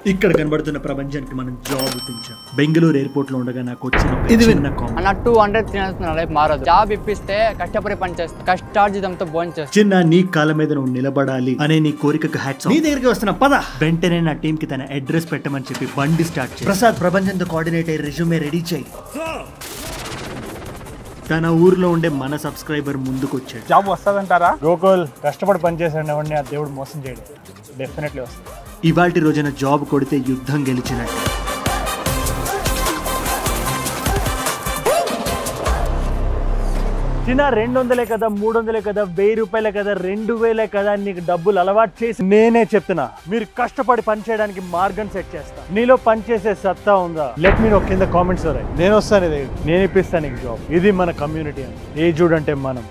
ఇక్కడ కనబడుతున్న ప్రపంచానికి మనం జాబ్ గుర్తించాం బెంగళూరు ఎయిర్పోర్ట్ లో ఉండగా నాకు వచ్చిన ఒక ఇది చిన్న కామెంట్. అన్న టూ హండ్రెడ్ త్రీ హండ్రెడ్ నా లైఫ్ మారదు జాబ్ ఇప్పిస్తే కష్టపడి పని చేస్తా కష్టార్జితంతో భోజనం చేస్తా చిన్న నీ కాళ్ళ మీద నువ్వు నిలబడాలి అనే నీ కోరికకు హ్యాట్స్ నీ దగ్గరికి వస్తున్న పద వెంటనే నా టీం కి తన అడ్రస్ పెట్టమని చెప్పి బండి స్టార్ట్ చేయి ప్రసాద్ ప్రపంచంతో కోఆర్డినేట్ అయ్యి రెజ్యూమే రెడీ చేయి తన ఊర్లో ఉండే మన సబ్స్క్రైబర్ ముందుకు వచ్చాడు జాబ్ వస్తుందంటారా గోకుల్ కష్టపడి పనిచేసాడు ఎవరిని ఆ దేవుడు మోసం చేయడు డెఫినెట్లీ వస్తుంది ఇవాల్టి రోజున జాబ్ కొడితే యుద్ధం గెలిచినట్టు చిన్న రెండు వందలే కదా మూడు వందలే కదా వెయ్యి రూపాయలే కదా రెండు వేలే కదా నీకు డబ్బులు అలవాటు చేసి నేనే చెప్తున్నా మీరు కష్టపడి పని చేయడానికి మార్గం సెట్ చేస్తా నీలో పని చేసే సత్తా ఉందా లెట్ మీ కింద కామెంట్స్ నేను వస్తాను ఇది నేను ఇప్పిస్తాను నీకు జాబ్ ఇది మన కమ్యూనిటీ అని ఏ చూడంటే మనం